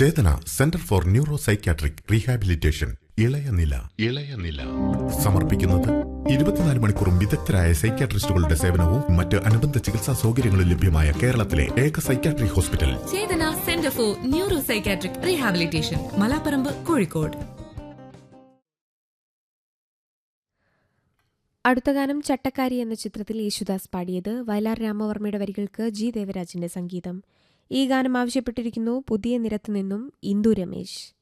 Chetana centre for neuro psychiatric rehabilitation ഇളയനില ഇളയനില സമർപ്പിക്കുന്നത് ഇരുപത്തിനാല് മണിക്കൂറും വിദഗ്ധരായ സൈക്യാട്രിസ്റ്റുകളുടെ സേവനവും മറ്റ് അനുബന്ധ ചികിത്സാ സൗകര്യങ്ങളും ലഭ്യമായ കേരളത്തിലെ ഏക psychiatry hospital Chetana centre for neuro psychiatric rehabilitation Malaparamba Kozhikode അടുത്ത ഗാനം ചട്ടക്കാരി എന്ന ചിത്രത്തിൽ യേശുദാസ് പാടിയത് വയലാർ രാമവർമ്മയുടെ വരികൾക്ക് ജി ദേവരാജിന്റെ സംഗീതം ഈ ഗാനം ആവശ്യപ്പെട്ടിരിക്കുന്നു പുതിയ നിരത്തു നിന്നും ഇന്ദു രമേശ്